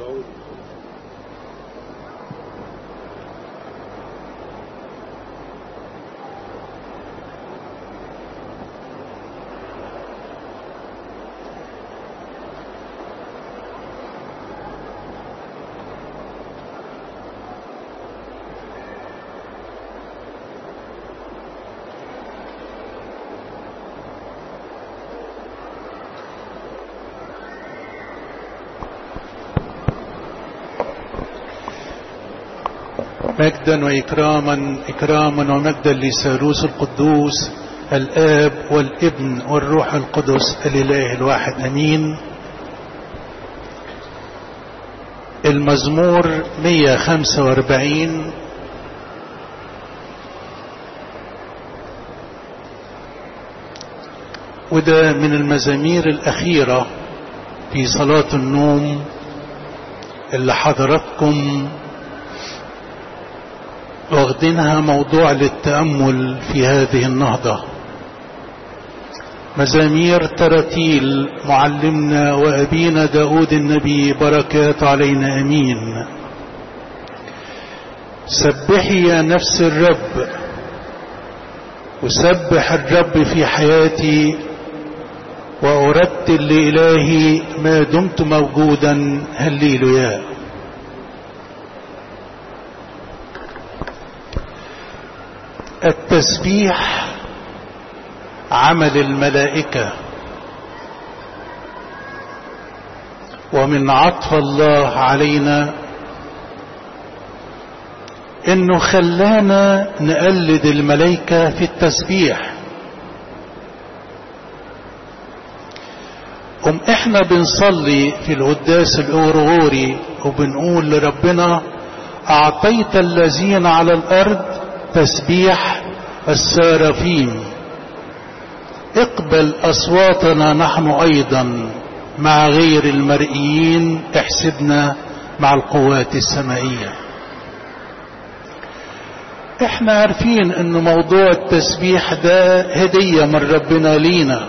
داود مجدا وإكراما إكراما ومجدا لثالوث القدوس الآب والابن والروح القدس الإله الواحد أمين المزمور 145 وده من المزامير الأخيرة في صلاة النوم اللي حضراتكم واخدينها موضوع للتأمل في هذه النهضة مزامير تراتيل معلمنا وأبينا داود النبي بركات علينا أمين سبحي يا نفس الرب وسبح الرب في حياتي وأرتل لإلهي ما دمت موجودا هليلويا التسبيح عمل الملائكة ومن عطف الله علينا انه خلانا نقلد الملائكة في التسبيح قم احنا بنصلي في القداس الاورغوري وبنقول لربنا اعطيت الذين على الارض تسبيح السارفين اقبل اصواتنا نحن ايضا مع غير المرئيين احسبنا مع القوات السمائيه احنا عارفين ان موضوع التسبيح ده هديه من ربنا لينا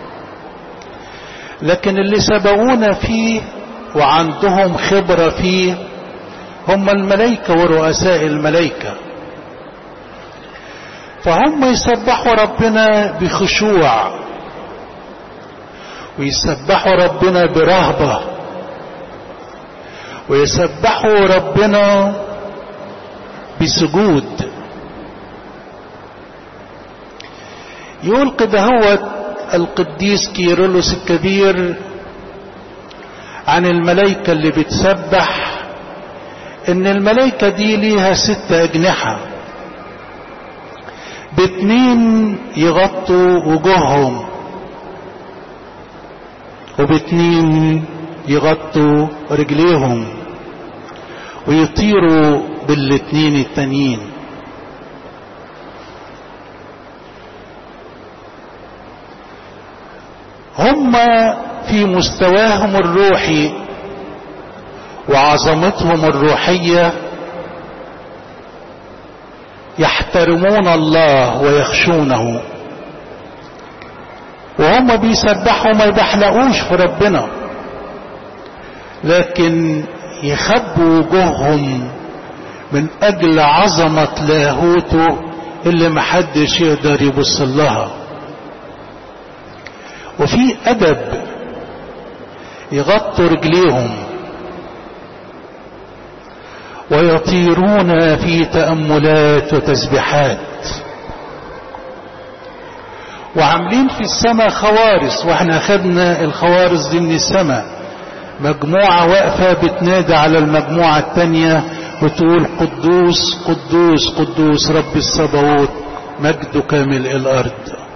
لكن اللي سبقونا فيه وعندهم خبره فيه هم الملائكه ورؤساء الملائكه فهم يسبحوا ربنا بخشوع ويسبحوا ربنا برهبة ويسبحوا ربنا بسجود يقول كده هو القديس كيرلس الكبير عن الملائكة اللي بتسبح ان الملائكة دي ليها ست اجنحة باتنين يغطوا وجوههم وباتنين يغطوا رجليهم ويطيروا بالاتنين التانيين هم في مستواهم الروحي وعظمتهم الروحيه يحترمون الله ويخشونه وهم بيسبحوا ما يبحلقوش في ربنا لكن يخبوا وجوههم من اجل عظمة لاهوته اللي محدش يقدر يبص لها وفي ادب يغطوا رجليهم ويطيرون في تأملات وتسبيحات وعاملين في السماء خوارس واحنا خدنا الخوارس دي من السماء مجموعة واقفة بتنادى على المجموعة التانية وتقول قدوس قدوس قدوس رب الصبوت مجد كامل الأرض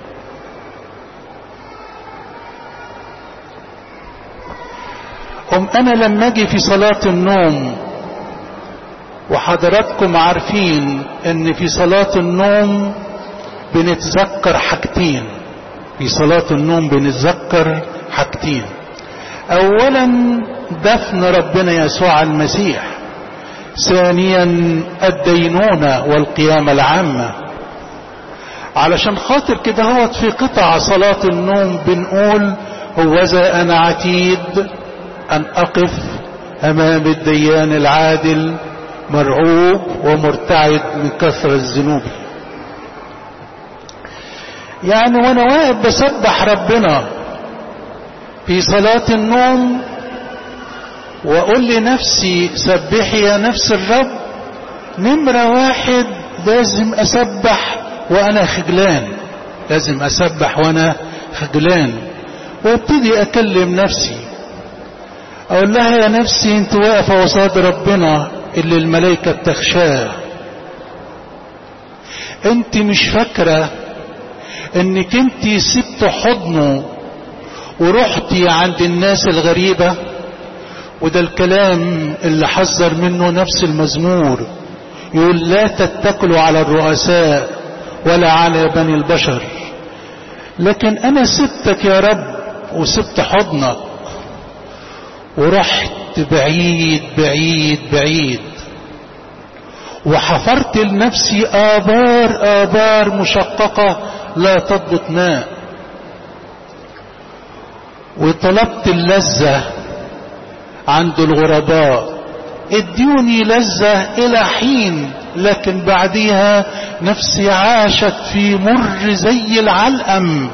أم أنا لما أجي في صلاة النوم وحضراتكم عارفين ان في صلاة النوم بنتذكر حاجتين في صلاة النوم بنتذكر حاجتين اولا دفن ربنا يسوع المسيح ثانيا الدينونة والقيامة العامة علشان خاطر كده هو في قطع صلاة النوم بنقول هوذا انا عتيد ان اقف امام الديان العادل مرعوب ومرتعد من كثرة الذنوب يعني وانا واقف بسبح ربنا في صلاة النوم واقول لنفسي سبحي يا نفس الرب نمرة واحد لازم اسبح وانا خجلان لازم اسبح وانا خجلان وابتدي اكلم نفسي اقول لها يا نفسي انت واقفة وصاد ربنا اللي الملائكة بتخشاه انت مش فاكرة انك انت سبت حضنه ورحتي عند الناس الغريبة وده الكلام اللي حذر منه نفس المزمور يقول لا تتكلوا على الرؤساء ولا على بني البشر لكن انا سبتك يا رب وسبت حضنك ورحت بعيد بعيد بعيد وحفرت لنفسي آبار آبار مشققة لا تضبط ماء وطلبت اللذة عند الغرباء ادوني لذة الى حين لكن بعديها نفسي عاشت في مر زي العلقم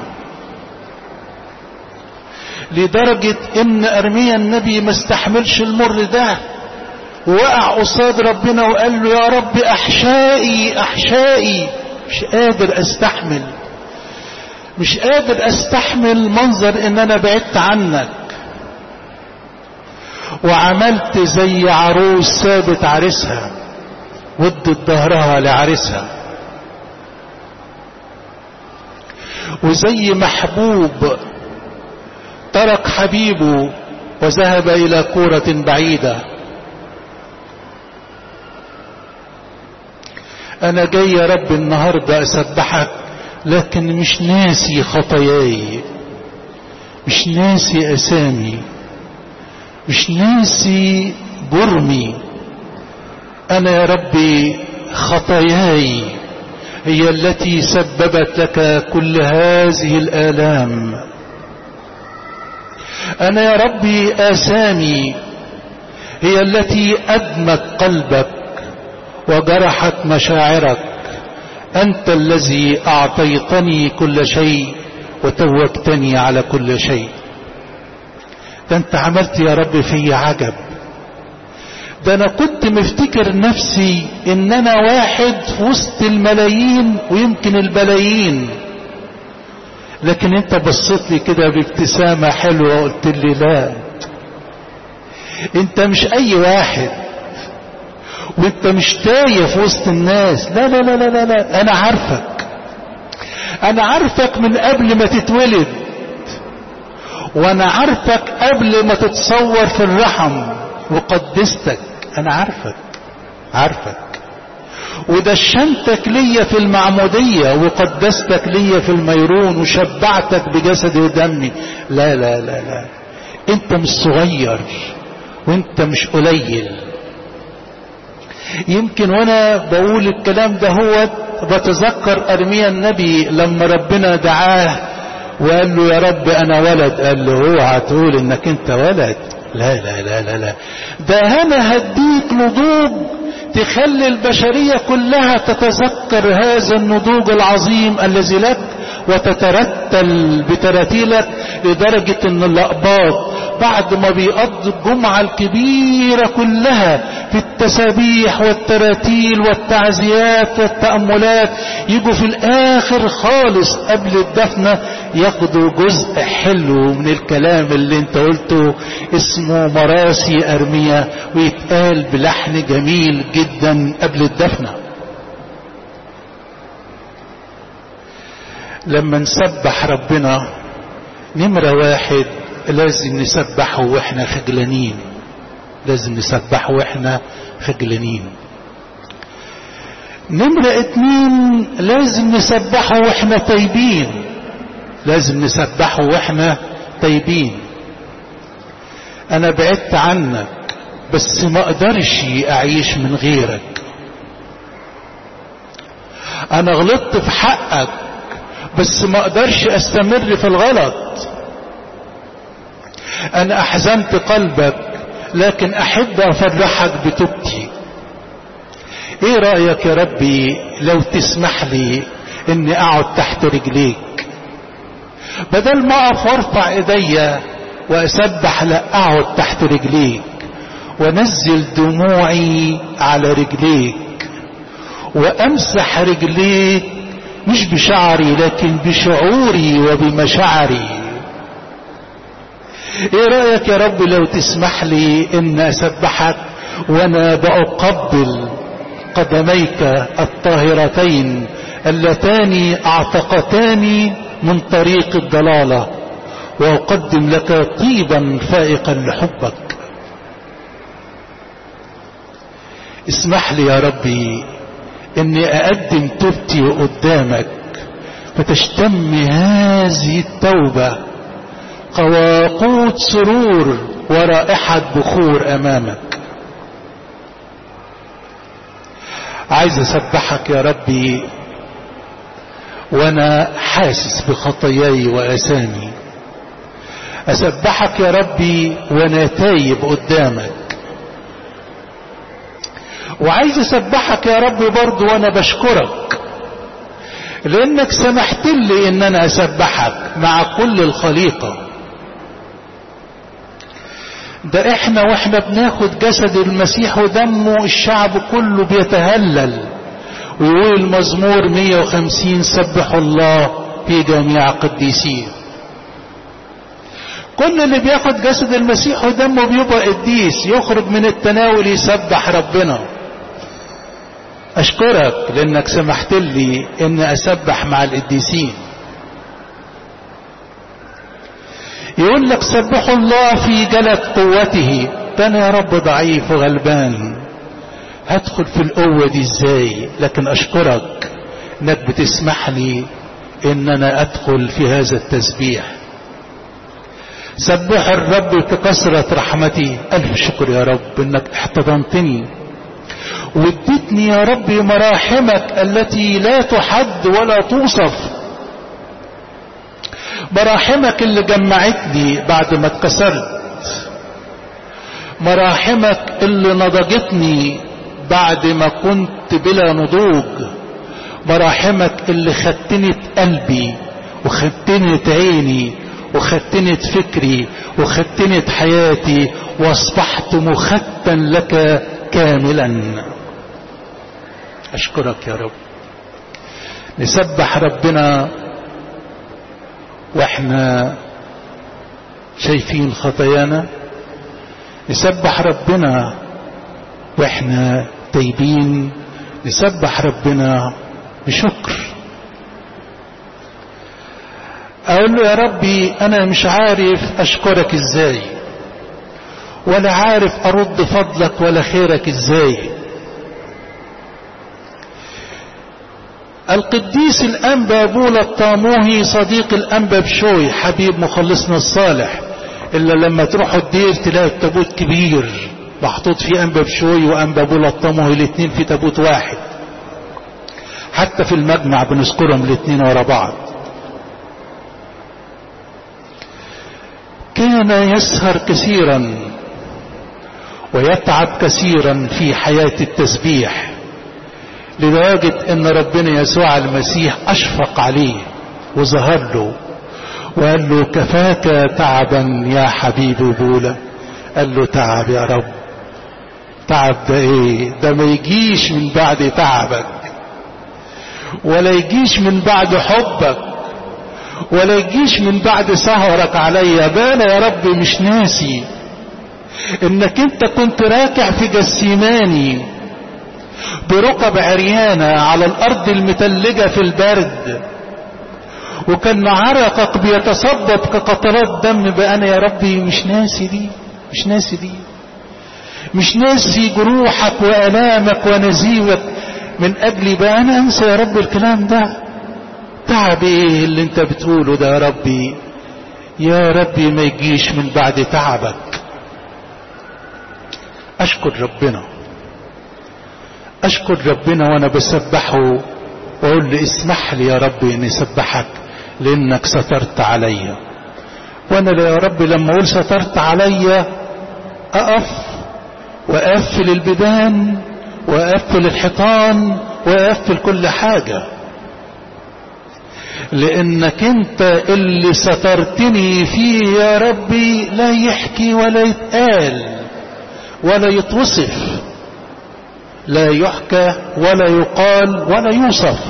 لدرجة ان ارميا النبي ما استحملش المر ده وقع قصاد ربنا وقال له يا رب احشائي احشائي مش قادر استحمل مش قادر استحمل منظر ان انا بعدت عنك وعملت زي عروس سابت عريسها ودت ظهرها لعريسها وزي محبوب ترك حبيبه وذهب الى كورة بعيدة انا جاي يا رب النهاردة اسبحك لكن مش ناسي خطاياي مش ناسي اسامي مش ناسي جرمي انا يا ربي خطاياي هي التي سببت لك كل هذه الالام انا يا ربي اسامي هي التي ادمت قلبك وجرحت مشاعرك انت الذي اعطيتني كل شيء وتوجتني على كل شيء ده انت عملت يا رب في عجب ده انا كنت مفتكر نفسي ان انا واحد في وسط الملايين ويمكن البلايين لكن انت بصيت لي كده بابتسامة حلوة وقلت لي لا انت مش اي واحد وانت مش تايه في وسط الناس لا لا لا لا لا, لا. انا عارفك انا عارفك من قبل ما تتولد وانا عارفك قبل ما تتصور في الرحم وقدستك انا عارفك عارفك ودشنتك ليا في المعمودية وقدستك ليا في الميرون وشبعتك بجسدي ودمي لا لا لا لا انت مش صغير وانت مش قليل يمكن وانا بقول الكلام ده هو بتذكر ارميا النبي لما ربنا دعاه وقال له يا رب انا ولد قال له اوعى تقول انك انت ولد لا لا لا لا لا ده انا هديك نضوج تخلي البشرية كلها تتذكر هذا النضوج العظيم الذي لك وتترتل بتراتيلك لدرجة ان الاقباط بعد ما بيقضوا الجمعة الكبيرة كلها في التسابيح والتراتيل والتعزيات والتأملات يجوا في الاخر خالص قبل الدفنة ياخدوا جزء حلو من الكلام اللي انت قلته اسمه مراسي ارمية ويتقال بلحن جميل جدا قبل الدفنة لما نسبح ربنا نمرة واحد لازم نسبحه واحنا خجلانين لازم نسبحه واحنا خجلانين نمرة اتنين لازم نسبحه واحنا طيبين لازم نسبحه واحنا طيبين انا بعدت عنك بس ما اقدرش اعيش من غيرك انا غلطت في حقك بس ما اقدرش استمر في الغلط انا احزنت قلبك لكن احب افرحك بتوبتي ايه رأيك يا ربي لو تسمح لي اني اقعد تحت رجليك بدل ما اقف وارفع ايديا واسبح لا اقعد تحت رجليك وانزل دموعي على رجليك وامسح رجليك مش بشعري لكن بشعوري وبمشاعري ايه رأيك يا رب لو تسمح لي ان اسبحك وانا بأقبل قدميك الطاهرتين اللتان اعتقتاني من طريق الضلالة واقدم لك طيبا فائقا لحبك اسمح لي يا ربي اني اقدم توبتي قدامك فتشتم هذه التوبة قواقوت سرور ورائحة بخور امامك عايز اسبحك يا ربي وانا حاسس بخطاياي واثامي اسبحك يا ربي وانا تايب قدامك وعايز اسبحك يا ربي برضو وانا بشكرك لانك سمحت لي ان انا اسبحك مع كل الخليقة ده احنا واحنا بناخد جسد المسيح ودمه الشعب كله بيتهلل ويقول المزمور 150 سبحوا الله في جميع قديسين كل اللي بياخد جسد المسيح ودمه بيبقى قديس يخرج من التناول يسبح ربنا اشكرك لانك سمحت لي ان اسبح مع القديسين يقول لك سبحوا الله في جلد قوته ده انا يا رب ضعيف وغلبان هدخل في القوة دي ازاي لكن اشكرك انك بتسمح لي ان انا ادخل في هذا التسبيح سبح الرب بكثرة رحمتي الف شكر يا رب انك احتضنتني واديتني يا رب مراحمك التي لا تحد ولا توصف مراحمك اللي جمعتني بعد ما اتكسرت مراحمك اللي نضجتني بعد ما كنت بلا نضوج مراحمك اللي ختنت قلبي وختنت عيني وختنت فكري وختنت حياتي واصبحت مختا لك كاملا اشكرك يا رب نسبح ربنا واحنا شايفين خطايانا نسبح ربنا واحنا تايبين نسبح ربنا بشكر اقول له يا ربي انا مش عارف اشكرك ازاي ولا عارف ارد فضلك ولا خيرك ازاي القديس الانبا بولا الطاموهي صديق الانبا بشوي حبيب مخلصنا الصالح الا لما تروحوا الدير تلاقي التابوت كبير محطوط فيه انبا بشوي وانبا بولا الطاموهي الاثنين في تابوت واحد حتى في المجمع بنذكرهم الاثنين ورا بعض كان يسهر كثيرا ويتعب كثيرا في حياة التسبيح لدرجة ان ربنا يسوع المسيح اشفق عليه وظهر له وقال له كفاك تعبا يا حبيبي بولا قال له تعب يا رب تعب ده ايه ده ما يجيش من بعد تعبك ولا يجيش من بعد حبك ولا يجيش من بعد سهرك عليا بانا يا رب مش ناسي انك انت كنت راكع في جسيماني بركب عريانة على الارض المتلجة في البرد وكان عرقك بيتصبب كقطرات دم بقى انا يا ربي مش ناسي دي مش ناسي دي مش ناسي جروحك والامك ونزيوك من اجلي بقى انا انسى يا رب الكلام ده تعب ايه اللي انت بتقوله ده يا ربي يا ربي ما يجيش من بعد تعبك اشكر ربنا اشكر ربنا وانا بسبحه واقول له اسمح لي يا ربي اني اسبحك لانك سترت عليا وانا يا رب لما اقول سترت عليا اقف واقفل البيبان واقفل الحيطان واقفل كل حاجة لانك انت اللي سترتني فيه يا ربي لا يحكي ولا يتقال ولا يتوصف لا يحكى ولا يقال ولا يوصف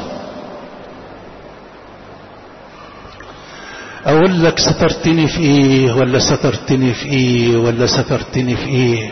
اقول لك سترتني في ايه ولا سترتني في ايه ولا سترتني في ايه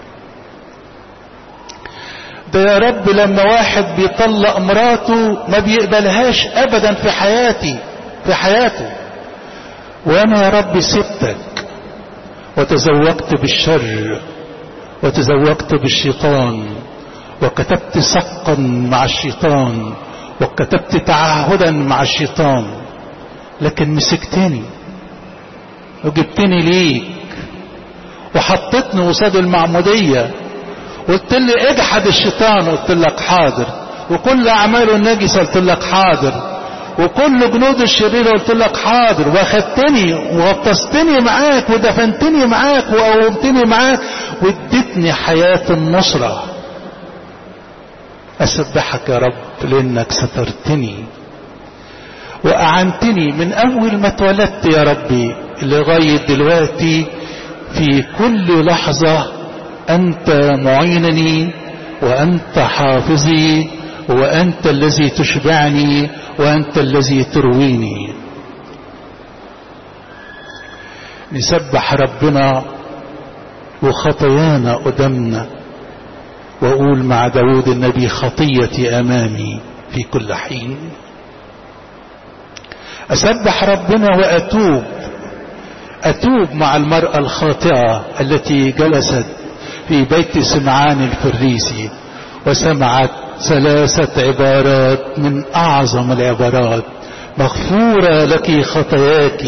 ده يا رب لما واحد بيطلق مراته ما بيقبلهاش ابدا في حياتي في حياته وانا يا رب سبتك وتزوجت بالشر وتزوجت بالشيطان وكتبت سقا مع الشيطان وكتبت تعهدا مع الشيطان لكن مسكتني وجبتني ليك وحطتني قصاد المعمودية قلت لي اجحد الشيطان قلت لك حاضر وكل اعماله النجسة قلت لك حاضر وكل جنود الشريرة قلت لك حاضر واخدتني وغطستني معاك ودفنتني معاك وقومتني معاك واديتني حياة النصرة اسبحك يا رب لانك سترتني واعنتني من اول ما اتولدت يا ربي لغاية دلوقتي في كل لحظة انت معينني وانت حافظي وانت الذي تشبعني وانت الذي ترويني نسبح ربنا وخطايانا قدامنا واقول مع داود النبي خطيتي امامي في كل حين اسبح ربنا واتوب اتوب مع المرأة الخاطئة التي جلست في بيت سمعان الفريسي وسمعت ثلاثة عبارات من اعظم العبارات مغفورة لك خطاياك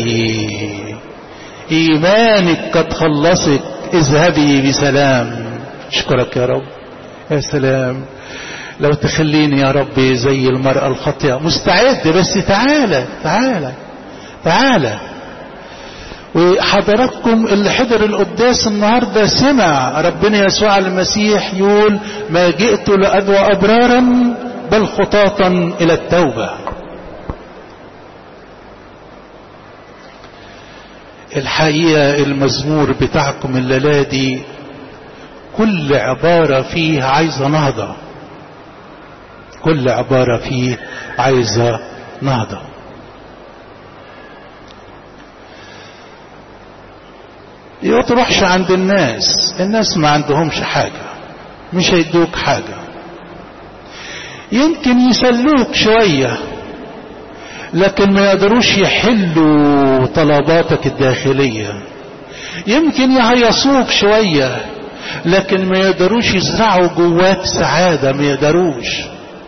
ايمانك قد خلصك اذهبي بسلام اشكرك يا رب يا سلام لو تخليني يا ربي زي المرأة الخاطئة مستعد بس تعالى تعالى تعالى وحضراتكم اللي حضر القداس النهاردة سمع ربنا يسوع المسيح يقول ما جئت لأدعو أبرارا بل خطاطا إلى التوبة الحقيقة المزمور بتاعكم الليلة دي كل عبارة فيه عايزة نهضة كل عبارة فيه عايزة نهضة يبقى تروحش عند الناس الناس ما عندهمش حاجة مش هيدوك حاجة يمكن يسلوك شوية لكن ما يقدروش يحلوا طلباتك الداخلية يمكن يهيصوك شوية لكن ما يقدروش يزرعوا جواك سعادة ما يقدروش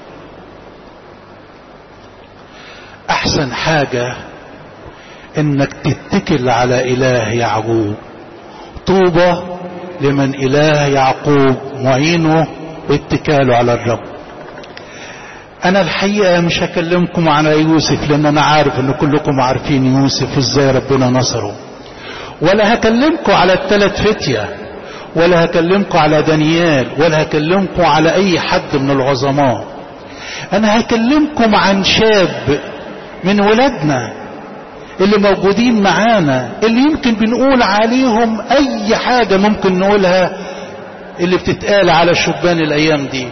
احسن حاجة انك تتكل على اله يعقوب طوبى لمن اله يعقوب معينه واتكاله على الرب انا الحقيقة مش هكلمكم عن يوسف لان انا عارف ان كلكم عارفين يوسف ازاي ربنا نصره ولا هكلمكم على الثلاث فتية ولا هكلمكم على دانيال ولا هكلمكم على اي حد من العظماء انا هكلمكم عن شاب من ولادنا اللي موجودين معانا اللي يمكن بنقول عليهم اي حاجة ممكن نقولها اللي بتتقال على شبان الايام دي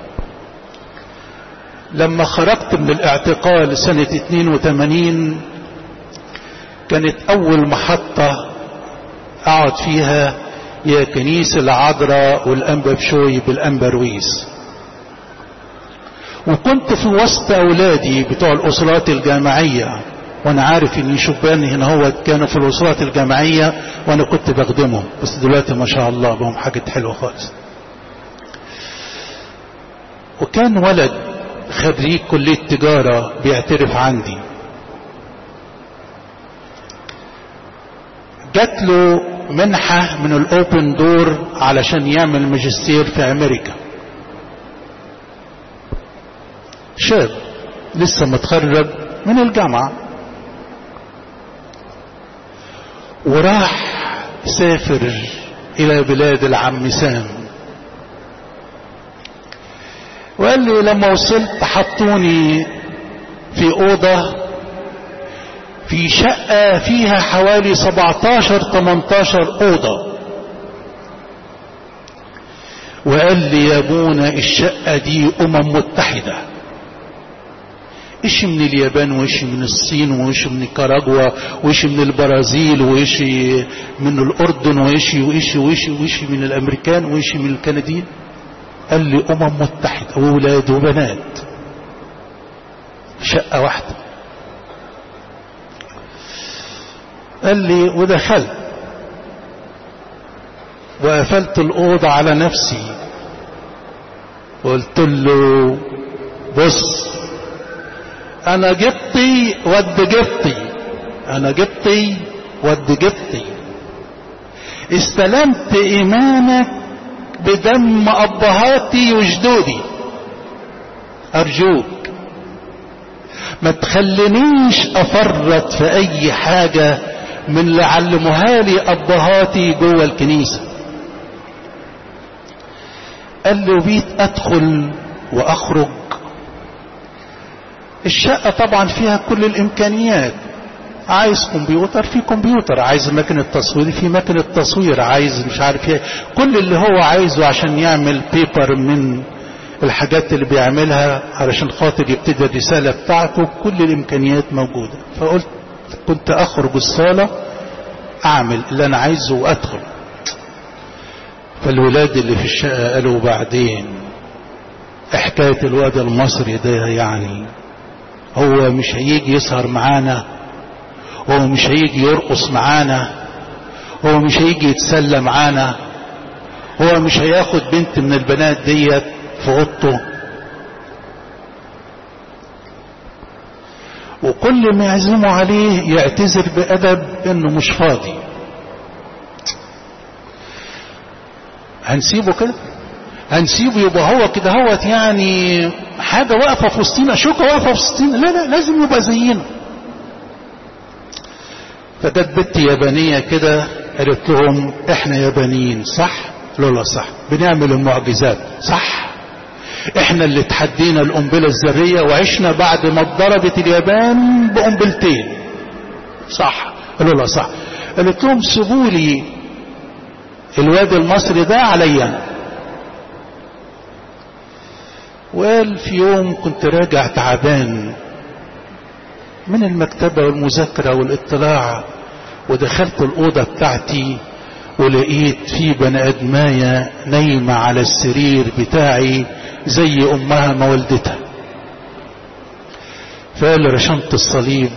لما خرجت من الاعتقال سنة 82 كانت اول محطة اقعد فيها يا كنيسة العذراء والانبا بشوي بالانبا رويس وكنت في وسط اولادي بتوع الاسرات الجامعية وانا عارف ان شبان هنا هو كانوا في الاسرات الجامعية وانا كنت بخدمهم بس دلوقتي ما شاء الله بهم حاجة حلوة خالص وكان ولد خريج كلية تجارة بيعترف عندي جات له منحة من الاوبن دور علشان يعمل ماجستير في امريكا شاب لسه متخرج من الجامعة وراح سافر الى بلاد العم سام وقال لي لما وصلت حطوني في اوضة في شقة فيها حوالي 17 18 اوضة وقال لي يا ابونا الشقة دي امم متحدة ايش من اليابان وايش من الصين وايش من نيكاراغوا وايش من البرازيل وايش من الاردن وايش وايش وايش وايش من الامريكان وايش من الكنديين قال لي امم متحدة واولاد وبنات شقة واحدة قال لي ودخلت وقفلت الأوضة على نفسي قلت له بص أنا جبتي ود جبتي أنا جبتي ود جبتي استلمت إيمانك بدم أبهاتي وجدودي أرجوك ما تخلينيش أفرط في أي حاجة من اللي علموها لي أبهاتي جوه الكنيسة قال له بيت أدخل وأخرج الشقة طبعا فيها كل الإمكانيات عايز كمبيوتر في كمبيوتر عايز مكنة تصوير في مكنة تصوير عايز مش عارف ايه كل اللي هو عايزه عشان يعمل بيبر من الحاجات اللي بيعملها علشان خاطر يبتدي الرسالة بتاعته كل الامكانيات موجودة فقلت كنت اخرج الصالة اعمل اللي انا عايزه وادخل فالولاد اللي في الشقة قالوا بعدين حكاية الواد المصري ده يعني هو مش هيجي يسهر معانا هو مش هيجي يرقص معانا هو مش هيجي يتسلى معانا هو مش هياخد بنت من البنات ديت في اوضته وكل ما يعزموا عليه يعتذر بأدب انه مش فاضي هنسيبه كده هنسيبه يبقى هو كده هوت يعني حاجة واقفة في وسطينا شوكة واقفة في وسطينا لا لا لازم يبقى زينا فجت بنت يابانية كده قالت لهم احنا يابانيين صح قالوا لا صح بنعمل المعجزات صح احنا اللي تحدينا القنبلة الذرية وعشنا بعد ما اتضربت اليابان بقنبلتين صح قالوا لا صح قالت لهم سيبوا لي الواد المصري ده عليا وقال في يوم كنت راجع تعبان من المكتبة والمذاكرة والاطلاع ودخلت الأوضة بتاعتي ولقيت في بني أدماية نايمة على السرير بتاعي زي أمها ما ولدتها فقال رشمت الصليب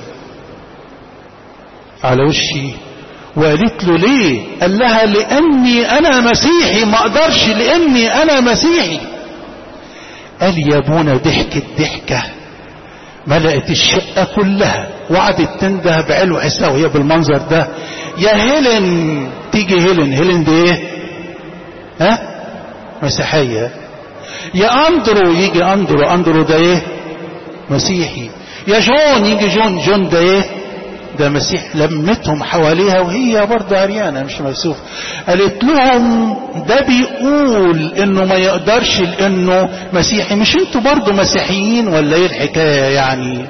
على وشي وقالت له ليه قال لها لأني أنا مسيحي ما أقدرش لأني أنا مسيحي قال يا ابونا ضحكت ضحكة ملأت الشقة كلها وقعدت تنده بعلو عسى وهي بالمنظر ده يا هيلين تيجي هيلين هيلين دي ايه ها مسيحية يا اندرو يجي اندرو اندرو ده ايه مسيحي يا جون يجي جون جون ده ايه ده مسيح لمتهم حواليها وهي برضه عريانة مش مكسوف قالت لهم ده بيقول انه ما يقدرش لانه مسيحي مش انتوا برضه مسيحيين ولا ايه الحكاية يعني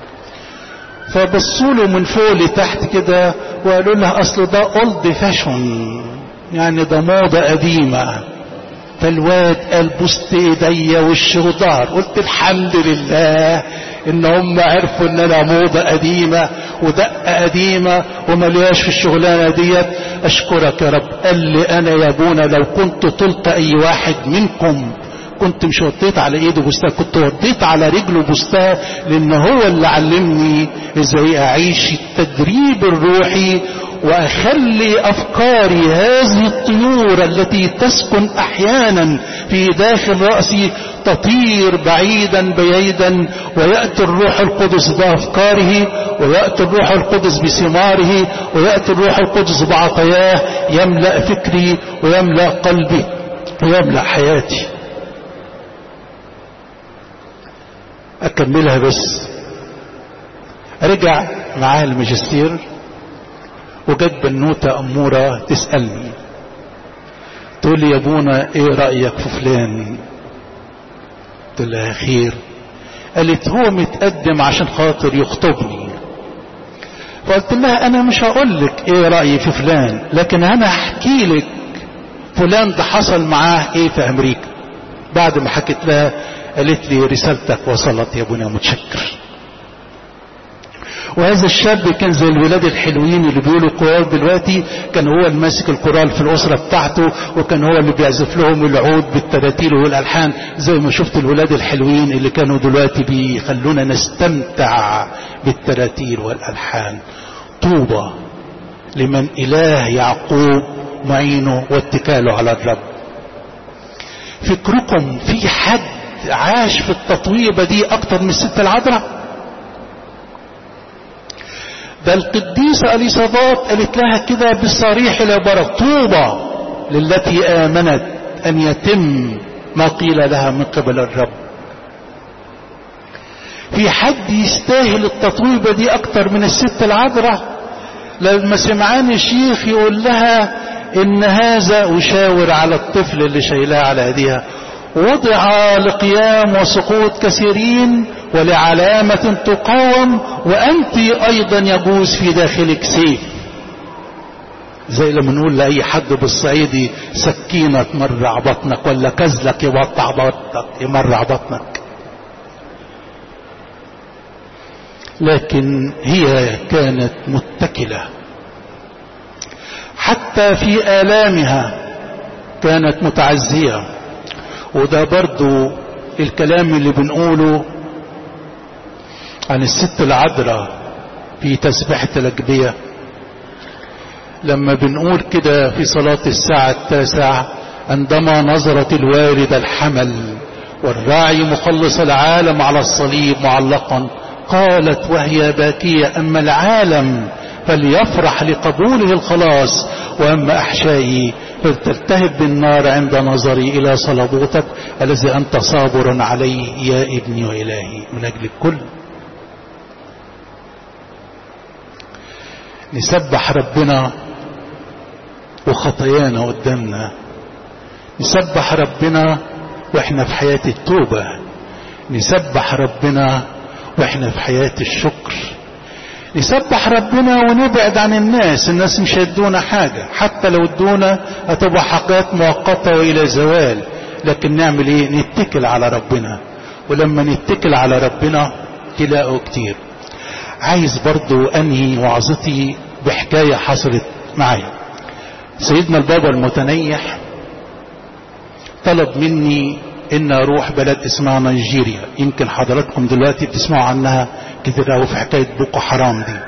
فبصوا له من فوق لتحت كده وقالوا لها اصل ده اولد فاشون يعني ده موضة قديمة فالواد قال بوست ايديا والشهدار قلت الحمد لله ان هم عرفوا ان انا موضة قديمة ودقة قديمة وملياش في الشغلانة ديت اشكرك يا رب قال لي انا يا ابونا لو كنت طلت اي واحد منكم كنت مش وطيت على ايده بوستها كنت وطيت على رجله بوستها لان هو اللي علمني ازاي اعيش التدريب الروحي واخلي افكاري هذه الطيور التي تسكن احيانا في داخل رأسي تطير بعيدا بعيدا ويأتي الروح القدس بأفكاره ويأتي الروح القدس بثماره ويأتي الروح القدس بعطاياه يملأ فكري ويملأ قلبي ويملأ حياتي أكملها بس رجع معاه الماجستير وجت بنوتة أمورة تسألني تقول لي يا ابونا ايه رأيك في فلان قلت لها خير قالت هو متقدم عشان خاطر يخطبني فقلت لها انا مش هقول لك ايه رأيي في فلان لكن انا احكي لك فلان ده حصل معاه ايه في امريكا بعد ما حكيت لها قالت لي رسالتك وصلت يا ابونا متشكر وهذا الشاب كان زي الولاد الحلوين اللي بيقولوا قرار دلوقتي كان هو اللي ماسك القرال في الأسرة بتاعته وكان هو اللي بيعزف لهم العود بالتراتيل والألحان زي ما شفت الولاد الحلوين اللي كانوا دلوقتي بيخلونا نستمتع بالتراتيل والألحان طوبى لمن إله يعقوب معينه واتكاله على الرب فكركم في حد عاش في التطويبة دي أكتر من الست العذراء ده القديسة أليصابات قالت لها كده بالصريح العبارة طوبى للتي آمنت أن يتم ما قيل لها من قبل الرب في حد يستاهل التطويبة دي أكتر من الست العذراء لما سمعان الشيخ يقول لها إن هذا وشاور على الطفل اللي شايلاه على ايديها وضع لقيام وسقوط كثيرين ولعلامة تقاوم وأنت أيضا يجوز في داخلك سيف زي لما نقول لأي حد بالصعيدي سكينة تمرع بطنك ولا كزلك يوقع بطنك يمرع بطنك لكن هي كانت متكلة حتى في آلامها كانت متعزية وده برضو الكلام اللي بنقوله عن الست العذراء في تسبيحة الأجبية لما بنقول كده في صلاة الساعة التاسعة عندما نظرت الوالدة الحمل والراعي مخلص العالم على الصليب معلقا قالت وهي باكية أما العالم فليفرح لقبوله الخلاص وأما أحشائي فلتلتهب بالنار عند نظري إلى صلبوتك الذي أنت صابر عليه يا ابني وإلهي من أجل الكل نسبح ربنا وخطايانا قدامنا نسبح ربنا واحنا في حياة التوبة نسبح ربنا واحنا في حياة الشكر نسبح ربنا ونبعد عن الناس الناس مش هيدونا حاجة حتى لو ادونا هتبقى حاجات مؤقتة والى زوال لكن نعمل ايه نتكل على ربنا ولما نتكل على ربنا تلاقوا كتير عايز برضو انهي وعظتي بحكاية حصلت معايا سيدنا البابا المتنيح طلب مني ان اروح بلد اسمها نيجيريا يمكن حضراتكم دلوقتي بتسمعوا عنها كتير قوي في حكايه بوكو حرام دي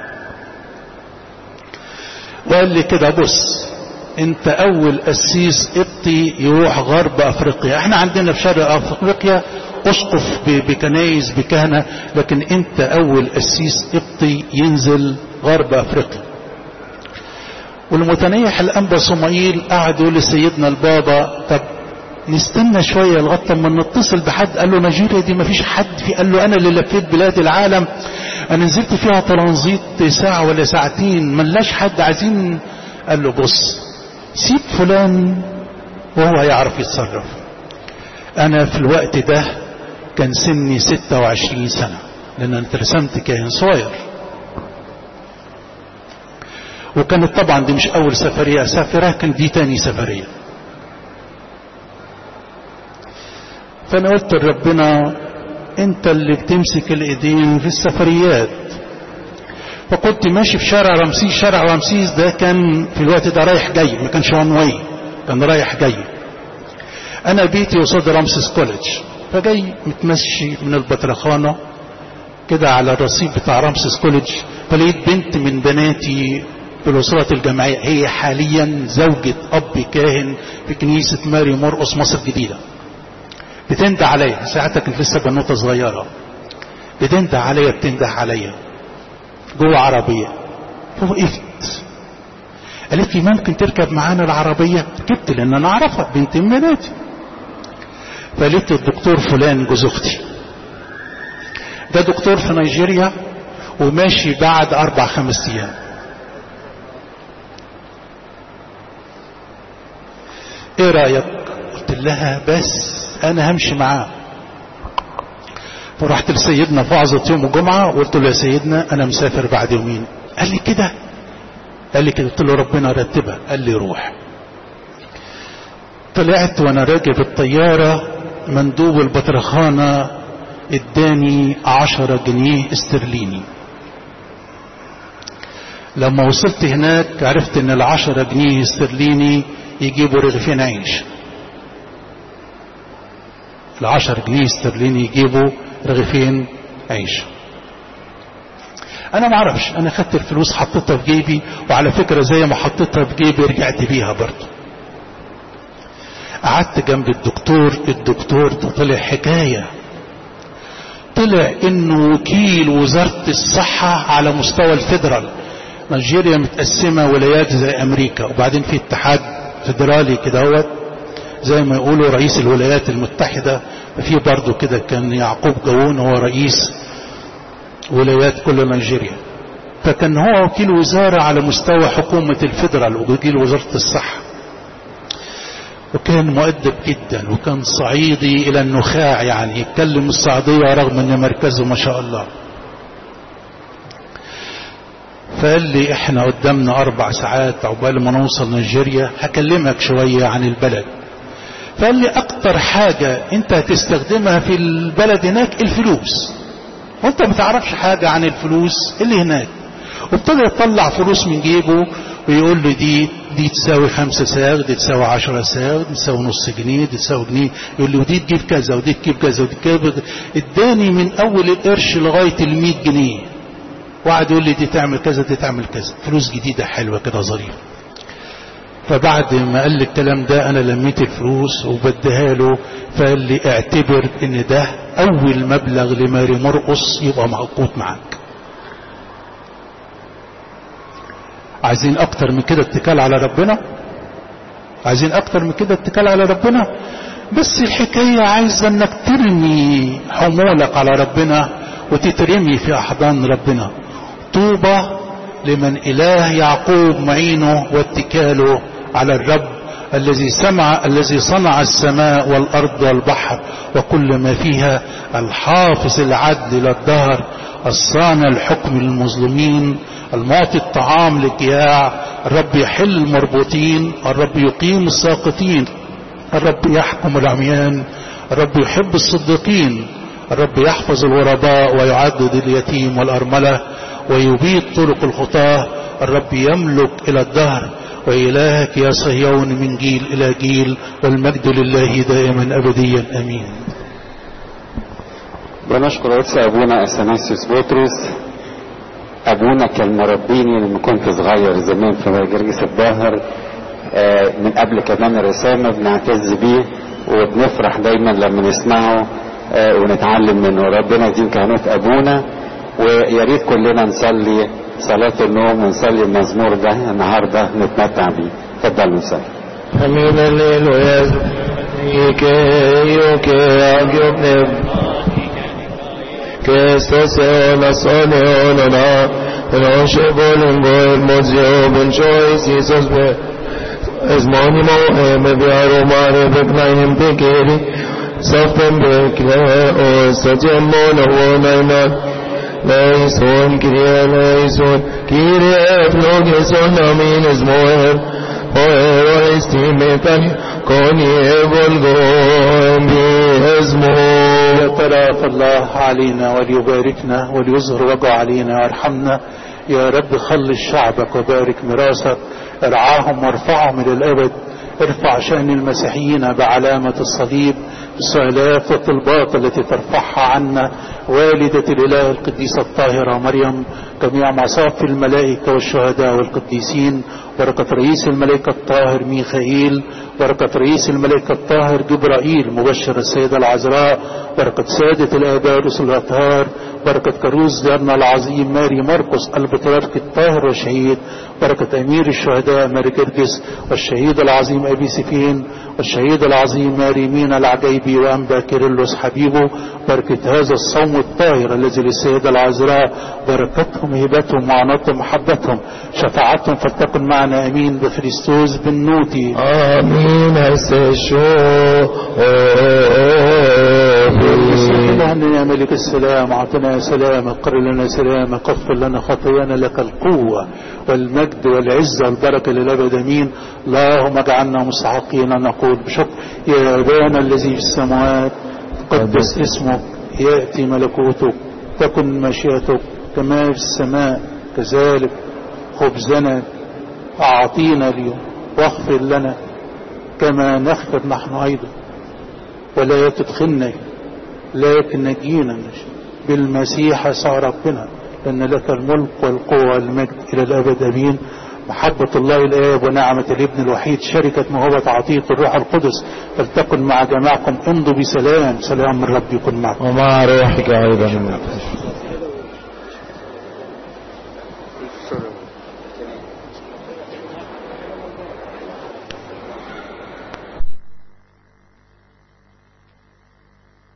وقال لي كده بص انت اول قسيس قبطي يروح غرب افريقيا احنا عندنا في شرق افريقيا اسقف بكنايس بكهنه لكن انت اول قسيس قبطي ينزل غرب افريقيا والمتنيح الانبا صمايل قعد يقول لسيدنا البابا طب نستنى شوية لغاية ما نتصل بحد قال له نيجيريا دي ما فيش حد في قال له انا اللي لفيت بلاد العالم انا نزلت فيها ترانزيت ساعة ولا ساعتين ملاش حد عايزين قال له بص سيب فلان وهو هيعرف يتصرف انا في الوقت ده كان سني 26 سنة لان انا اترسمت كاهن صغير وكانت طبعا دي مش اول سفرية اسافرها كان دي تاني سفرية فانا قلت لربنا انت اللي بتمسك الايدين في السفريات فكنت ماشي في شارع رمسيس شارع رمسيس ده كان في الوقت ده رايح جاي ما كانش وان واي كان رايح جاي انا بيتي قصاد رمسيس كوليدج فجاي متمشي من البطرخانه كده على الرصيف بتاع رمسيس كوليدج فلقيت بنت من بناتي في الأسرات الجامعية هي حاليا زوجة أب كاهن في كنيسة ماري مرقص مصر الجديدة بتنده عليا ساعتها كنت لسه بنوتة صغيرة بتنده عليا بتنده عليا جوه عربية فوقفت قالت لي ممكن تركب معانا العربية ركبت لان انا اعرفها بنت من بناتي فقالت الدكتور فلان جوز اختي ده دكتور في نيجيريا وماشي بعد اربع خمس ايام ايه رأيك قلت لها بس انا همشي معاه فرحت لسيدنا في وعظة يوم الجمعة وقلت له يا سيدنا انا مسافر بعد يومين قال لي كده قال لي كده قلت له ربنا رتبها قال لي روح طلعت وانا راكب الطيارة مندوب البطرخانة اداني عشرة جنيه استرليني لما وصلت هناك عرفت ان العشرة جنيه استرليني يجيبوا رغيفين عيش العشر جنيه استرليني يجيبوا رغيفين عيش انا ما اعرفش انا خدت الفلوس حطيتها في جيبي وعلى فكرة زي ما حطيتها في جيبي رجعت بيها برضه قعدت جنب الدكتور الدكتور ده طلع حكاية طلع انه وكيل وزارة الصحة على مستوى الفيدرال نيجيريا متقسمة ولايات زي امريكا وبعدين في اتحاد فيدرالي كده هو زي ما يقولوا رئيس الولايات المتحدة في برضه كده كان يعقوب جوون هو رئيس ولايات كل نيجيريا فكان هو وكيل وزارة على مستوى حكومة الفيدرال وكيل وزارة الصحة وكان مؤدب جدا وكان صعيدي الى النخاع يعني يتكلم الصعيدية رغم ان مركزه ما شاء الله فقال لي احنا قدامنا اربع ساعات عقبال ما نوصل نيجيريا هكلمك شوية عن البلد فقال لي اكتر حاجة انت هتستخدمها في البلد هناك الفلوس وانت ما تعرفش حاجة عن الفلوس اللي هناك وابتدى يطلع فلوس من جيبه ويقول لي دي دي تساوي خمسة ساغ دي تساوي عشرة ساغ دي تساوي نص جنيه دي تساوي جنيه يقول لي ودي تجيب كذا ودي تجيب كذا ودي تجيب اداني من اول القرش لغاية المية جنيه وقعد يقول لي دي تعمل كذا دي تعمل كذا فلوس جديدة حلوة كده ظريفة فبعد ما قال لي الكلام ده انا لميت الفلوس وبديها له فقال لي اعتبر ان ده اول مبلغ لماري مرقص يبقى معقود معاك عايزين اكتر من كده اتكال على ربنا عايزين اكتر من كده اتكال على ربنا بس الحكاية عايزة انك ترمي حمولك على ربنا وتترمي في احضان ربنا طوبى لمن اله يعقوب معينه واتكاله على الرب الذي سمع الذي صنع السماء والارض والبحر وكل ما فيها الحافظ العدل للدهر الصانع الحكم للمظلومين المعطي الطعام للجياع الرب يحل المربوطين الرب يقيم الساقطين الرب يحكم العميان الرب يحب الصديقين الرب يحفظ الغرباء ويعدد اليتيم والأرملة ويبيد طرق الخطاة الرب يملك إلى الدهر وإلهك يا صهيون من جيل إلى جيل والمجد لله دائما أبديا أمين بنشكر قدس ابونا اثناسيوس بطرس ابونا كان مربيني لما كنت صغير زمان في جرجس الظاهر آه، من قبل كمان الرسامه بنعتز بيه وبنفرح دايما لما نسمعه آه، ونتعلم منه ربنا يديم كهنوت ابونا ويا ريت كلنا نصلي صلاه النوم ونصلي المزمور ده النهارده نتمتع بيه اتفضلوا نصلي Amin alleluia. Ike ioke agiobne. Que esto sea la soleonona. En oshe bolen goel mozio ben choice Jesus be. Es monimo eme viaro mare be knainim pekeri. Softem be kle o stajem mono wonaina. Leison kirie leison kirie flogeson amin es moer. Oero estimetan con volgón باسمه يتراف الله علينا وليباركنا وليظهر وجهه علينا ويرحمنا يا رب خلص شعبك وبارك ميراثك ارعاهم وارفعهم الى الابد ارفع شأن المسيحيين بعلامة الصليب السؤالات والطلبات التي ترفعها عنا والدة الإله القديسة الطاهرة مريم جميع مصاف الملائكة والشهداء والقديسين بركة رئيس الملائكة الطاهر ميخائيل بركة رئيس الملائكة الطاهر جبرائيل مبشر السيدة العذراء بركة سادة الآباء رسل الأطهار بركة كروز ديارنا العظيم ماري مرقس البطريرك الطاهر والشهيد بركة أمير الشهداء ماري جرجس والشهيد العظيم أبي سفين والشهيد العظيم ماريمين العجيبي وأنبا كيرلس حبيبه بركة هذا الصوم الطاهر الذي للسيدة العذراء بركتهم هبتهم وعناتهم محبتهم شفاعتهم فلتكن معنا أمين بخريستوس بالنوتي آمين السشو اللهم يا ملك السلام اعطنا سلامك قر لنا سلامك اغفر لنا خطايانا لك القوة والمجد والعزة والبركة للأبد أمين اللهم اجعلنا مستحقين أن نقول بشكر يا أبانا الذي في السماوات قدس اسمك يأتي ملكوتك تكن مشيئتك كما في السماء كذلك خبزنا أعطينا اليوم واغفر لنا كما نغفر نحن أيضا ولا تدخلنا لكن نجينا بالمسيح صار ربنا لأن لك الملك والقوة والمجد إلى الأبد أمين محبة الله الآب ونعمة الابن الوحيد شركة موهبة عطية الروح القدس فلتكن مع جماعكم امضوا بسلام سلام من رب يكن معكم ومع روحك أيضا